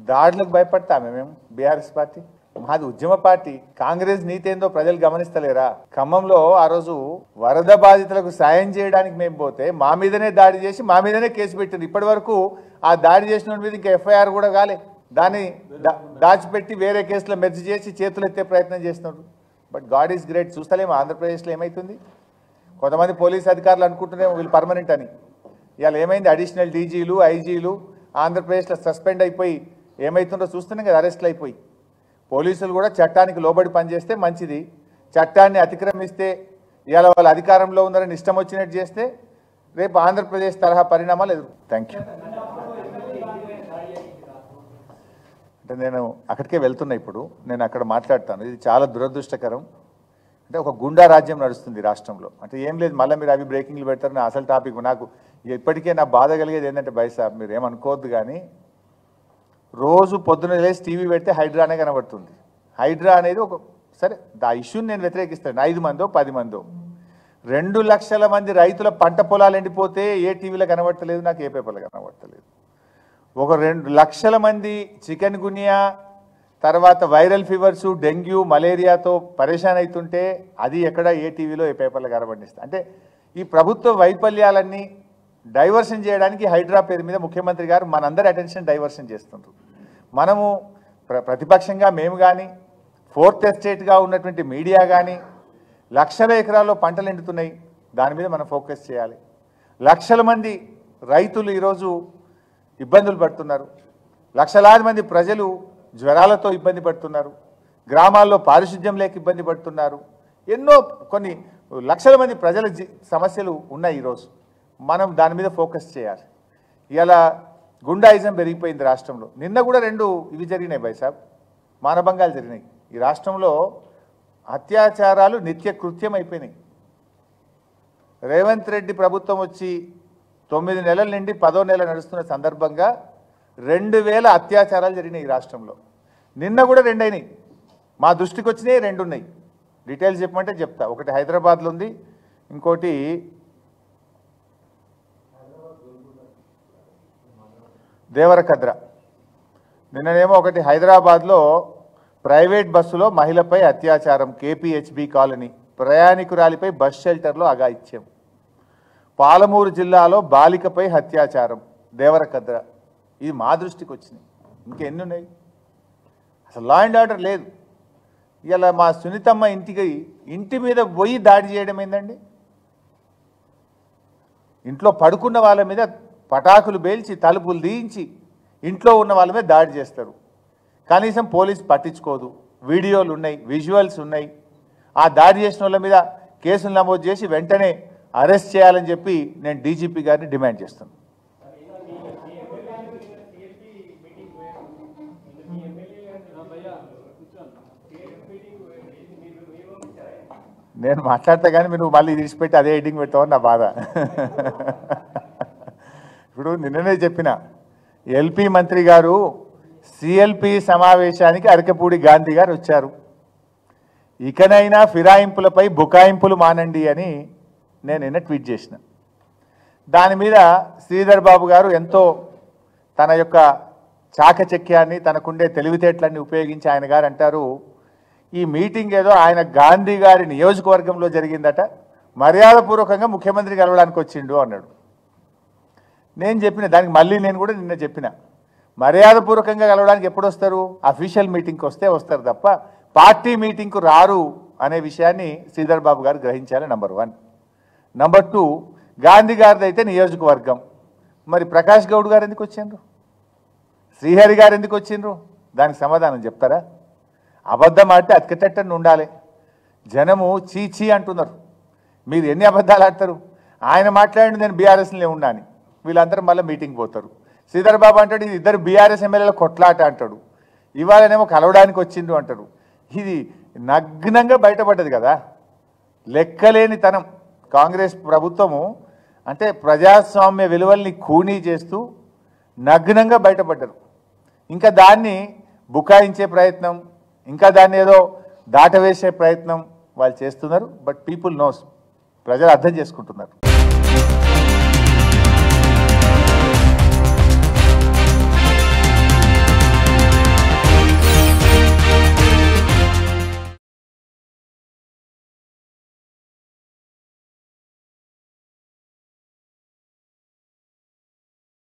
దాడులకు భయపడతామే మేము BRS party మాది ఉద్యమ పార్టీ కాంగ్రెస్ నీతి ఏందో ప్రజలు గమనిస్తలేరా ఖమ్మంలో ఆ రోజు వరద బాధితులకు సాయం చేయడానికి మేము పోతే మా మీదనే దాడి చేసి మా మీదనే కేసు పెట్టింది ఇప్పటి వరకు ఆ దాడి చేసిన వాడి మీద ఇంకా ఎఫ్ఐఆర్ కూడా కాలే దాన్ని దా- దాచిపెట్టి వేరే కేసులో మెర్జ్ చేసి చేతులు ఎత్తే ప్రయత్నం చేస్తున్నారు బట్ గాడ్ ఈస్ గ్రేట్ చూస్తలేము ఆంధ్రప్రదేశ్లో ఏమైతుంది కొంతమంది పోలీస్ అధికారులు అనుకుంటున్నాము వీళ్ళు పర్మనెంట్ అని ఇవాళ ఏమైంది అడిషనల్ డీజీలు ఐజీలు ఆంధ్రప్రదేశ్లో సస్పెండ్ అయిపోయి ఏమవుతుందో చూస్తున్నాం కదా అరెస్ట్లు అయిపోయి పోలీసులు కూడా చట్టానికి లోబడి పనిచేస్తే మంచిది చట్టాన్ని అతిక్రమిస్తే ఇవాళ వాళ్ళు అధికారంలో ఉన్నారని ఇష్టం వచ్చినట్టు చేస్తే రేపు ఆంధ్రప్రదేశ్ తరహా పరిణామాలు ఎదురు థ్యాంక్ యూ అంటే నేను అక్కడికే వెళ్తున్నా ఇప్పుడు నేను అక్కడ మాట్లాడతాను ఇది చాలా దురదృష్టకరం అంటే ఒక గుండా రాజ్యం నడుస్తుంది రాష్ట్రంలో అంటే ఏం లేదు మళ్ళీ మీరు అవి బ్రేకింగ్లు పెడతారు నా అసలు టాపిక్ నాకు ఇప్పటికే నా బాధ కలిగేది ఏంటంటే బై సాబ్ మీరు ఏమనుకోవద్దు కానీ రోజు పొద్దున లేచి టీవీ పెడితే హైడ్రానే కనబడుతుంది హైడ్రా అనేది ఒక సరే ఆ ఇష్యూని నేను వ్యతిరేకిస్తాను ఐదు మందో పది మందో రెండు లక్షల మంది రైతుల పంట పొలాలు ఎండిపోతే ఏ టీవీలో కనబడతలేదు నాకు ఏ పేపర్లో కనబడతలేదు ఒక రెండు లక్షల మంది చికెన్ గునియా తర్వాత వైరల్ ఫీవర్స్ డెంగ్యూ మలేరియాతో పరేషాన్ అవుతుంటే అది ఎక్కడ ఏ టీవీలో ఏ పేపర్లో కనబడిస్తా అంటే ఈ ప్రభుత్వ వైఫల్యాలన్నీ డైవర్షన్ చేయడానికి హైడ్రా పేరు మీద ముఖ్యమంత్రి గారు మనందరి అటెన్షన్ డైవర్షన్ చేస్తుండ్రు మనము ప్ర ప్రతిపక్షంగా మేము కానీ ఫోర్త్ ఎస్టేట్గా ఉన్నటువంటి మీడియా కానీ లక్షల ఎకరాల్లో పంటలు ఎండుతున్నాయి దాని మీద మనం ఫోకస్ చేయాలి లక్షల మంది రైతులు ఈరోజు ఇబ్బందులు పడుతున్నారు లక్షలాది మంది ప్రజలు జ్వరాలతో ఇబ్బంది పడుతున్నారు గ్రామాల్లో పారిశుద్ధ్యం లేక ఇబ్బంది పడుతున్నారు ఎన్నో కొన్ని లక్షల మంది ప్రజల జీ సమస్యలు ఉన్నాయి ఈరోజు మనం దాని మీద ఫోకస్ చేయాలి ఇలా గుండాయిజం పెరిగిపోయింది రాష్ట్రంలో నిన్న కూడా రెండు ఇవి జరిగినాయి బైసాబ్ మానభంగాలు జరిగినాయి ఈ రాష్ట్రంలో అత్యాచారాలు నిత్య కృత్యం అయిపోయినాయి రేవంత్ రెడ్డి ప్రభుత్వం వచ్చి తొమ్మిది నెలల నుండి పదో నెల నడుస్తున్న సందర్భంగా రెండు వేల అత్యాచారాలు జరిగినాయి ఈ రాష్ట్రంలో నిన్న కూడా రెండు అయినాయి మా దృష్టికి వచ్చినాయి రెండు ఉన్నాయి డీటెయిల్స్ చెప్పమంటే చెప్తా ఒకటి హైదరాబాద్లో ఉంది ఇంకోటి దేవరకద్ర నిన్ననేమో ఒకటి హైదరాబాద్లో ప్రైవేట్ బస్సులో మహిళపై అత్యాచారం కేపీహెచ్బి కాలనీ ప్రయాణికురాలిపై బస్ షెల్టర్లో అగాయిత్యం పాలమూరు జిల్లాలో బాలికపై అత్యాచారం దేవరకద్ర ఇది మా దృష్టికి వచ్చినాయి ఇంకెన్ని ఉన్నాయి అసలు లా అండ్ ఆర్డర్ లేదు ఇలా మా సునీతమ్మ ఇంటికి ఇంటి మీద పోయి దాడి చేయడం ఏందండి ఇంట్లో పడుకున్న వాళ్ళ మీద పటాకులు పేల్చి తలుపులు తీయించి ఇంట్లో ఉన్న వాళ్ళ మీద దాడి చేస్తారు కనీసం పోలీస్ పట్టించుకోదు వీడియోలు ఉన్నాయి విజువల్స్ ఉన్నాయి ఆ దాడి చేసిన వాళ్ళ మీద కేసులు నమోదు చేసి వెంటనే అరెస్ట్ చేయాలని చెప్పి నేను డీజీపీ గారిని డిమాండ్ చేస్తాను నేను మాట్లాడతా కానీ మీరు మళ్ళీ విడిచిపెట్టి అదే ఎడిటింగ్ పెట్టావని నా బాధ ఇప్పుడు నిన్ననే చెప్పిన ఎల్పి మంత్రి గారు సిఎల్పి సమావేశానికి అరకపూడి గాంధీ గారు వచ్చారు ఇకనైనా ఫిరాయింపులపై బుకాయింపులు మానండి అని నేను నిన్న ట్వీట్ చేసిన దాని మీద శ్రీధర్ బాబు గారు ఎంతో తన యొక్క చాకచక్యాన్ని తనకుండే తెలివితేటలన్నీ ఉపయోగించి ఆయన గారు అంటారు ఈ మీటింగ్ ఏదో ఆయన గాంధీ గారి నియోజకవర్గంలో జరిగిందట మర్యాదపూర్వకంగా ముఖ్యమంత్రి కలవడానికి వచ్చిండు అన్నాడు నేను చెప్పిన దానికి మళ్ళీ నేను కూడా నిన్న చెప్పిన మర్యాదపూర్వకంగా కలవడానికి ఎప్పుడు వస్తారు అఫీషియల్ మీటింగ్కి వస్తే వస్తారు తప్ప పార్టీ మీటింగ్కు రారు అనే విషయాన్ని శ్రీధర్ బాబు గారు గ్రహించాలి number one number two Gandhi గారిది అయితే నియోజకవర్గం మరి ప్రకాష్ గౌడ్ గారు ఎందుకు వచ్చిండ్రు శ్రీహరి గారు ఎందుకు వచ్చిండ్రు దానికి సమాధానం చెప్తారా అబద్ధం ఆడితే అతికట్టని ఉండాలి జనము చీ చీ అంటున్నారు మీరు ఎన్ని అబద్ధాలు ఆడతారు ఆయన మాట్లాడి నేను బీఆర్ఎస్లో ఉన్నా అని వీళ్ళందరూ మళ్ళీ మీటింగ్ పోతారు శ్రీధర్ బాబు అంటాడు ఇది ఇద్దరు బీఆర్ఎస్ ఎమ్మెల్యేల కొట్లాట అంటాడు ఇవాళనేమో కలవడానికి వచ్చిండు అంటాడు ఇది నగ్నంగా బయటపడ్డది కదా లెక్కలేని తనం కాంగ్రెస్ ప్రభుత్వము అంటే ప్రజాస్వామ్య విలువల్ని ఖూనీ చేస్తూ నగ్నంగా బయటపడ్డారు ఇంకా దాన్ని బుకాయించే ప్రయత్నం ఇంకా దాన్ని ఏదో దాటవేసే ప్రయత్నం వాళ్ళు చేస్తున్నారు బట్ పీపుల్ నోస్ ప్రజలు అర్థం చేసుకుంటున్నారు